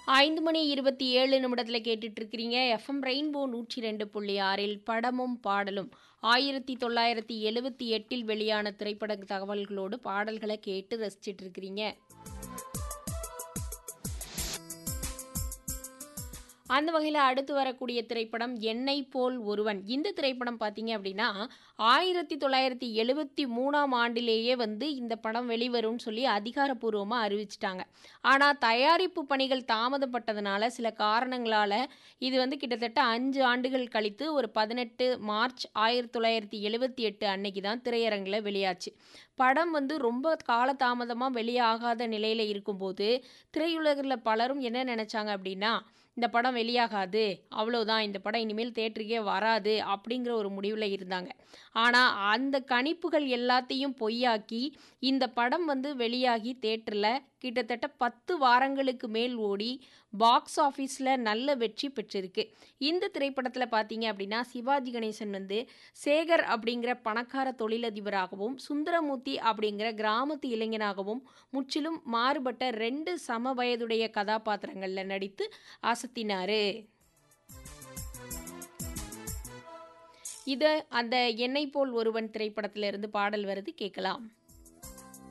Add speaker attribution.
Speaker 1: ஐந்து மணி இருபத்தி ஏழு நிமிடத்தில் கேட்டுட்டு இருக்கிறீங்க எஃப்எம் ரெயின்போ நூற்றி ரெண்டு புள்ளி ஆறில் படமும் பாடலும் ஆயிரத்தி தொள்ளாயிரத்தி எழுவத்தி எட்டில் வெளியான திரைப்பட தகவல்களோடு பாடல்களை கேட்டு ரசிச்சிட்டு இருக்கிறீங்க அந்த வகையில் அடுத்து வரக்கூடிய திரைப்படம் என்னை போல் ஒருவன் இந்த திரைப்படம் பார்த்தீங்க அப்படின்னா ஆயிரத்தி தொள்ளாயிரத்தி எழுவத்தி மூணாம் ஆண்டிலேயே வந்து இந்த படம் வெளிவரும்னு சொல்லி அதிகாரப்பூர்வமாக அறிவிச்சிட்டாங்க ஆனால் தயாரிப்பு பணிகள் தாமதப்பட்டதுனால சில காரணங்களால் இது வந்து கிட்டத்தட்ட அஞ்சு ஆண்டுகள் கழித்து ஒரு பதினெட்டு மார்ச் ஆயிரத்தி தொள்ளாயிரத்தி எழுவத்தி எட்டு அன்னைக்கு தான் திரையரங்கில் வெளியாச்சு படம் வந்து ரொம்ப காலதாமதமாக வெளியாகாத நிலையில் இருக்கும்போது திரையுலகில் பலரும் என்ன நினச்சாங்க அப்படின்னா இந்த படம் வெளியாகாது அவ்வளோதான் இந்த படம் இனிமேல் தேட்டருக்கே வராது அப்படிங்கிற ஒரு முடிவில் இருந்தாங்க ஆனால் அந்த கணிப்புகள் எல்லாத்தையும் பொய்யாக்கி இந்த படம் வந்து வெளியாகி தேட்டரில் கிட்டத்தட்ட பத்து வாரங்களுக்கு மேல் ஓடி பாக்ஸ் ஆஃபீஸில் நல்ல வெற்றி பெற்றிருக்கு இந்த திரைப்படத்தில் பார்த்தீங்க அப்படின்னா சிவாஜி கணேசன் வந்து சேகர் அப்படிங்கிற பணக்கார தொழிலதிபராகவும் சுந்தரமூர்த்தி அப்படிங்கிற கிராமத்து இளைஞனாகவும் முற்றிலும் மாறுபட்ட ரெண்டு சம வயதுடைய கதாபாத்திரங்களில் நடித்து அசத்தினாரு இது அந்த என்னை போல் ஒருவன் திரைப்படத்திலிருந்து பாடல் வருது கேட்கலாம்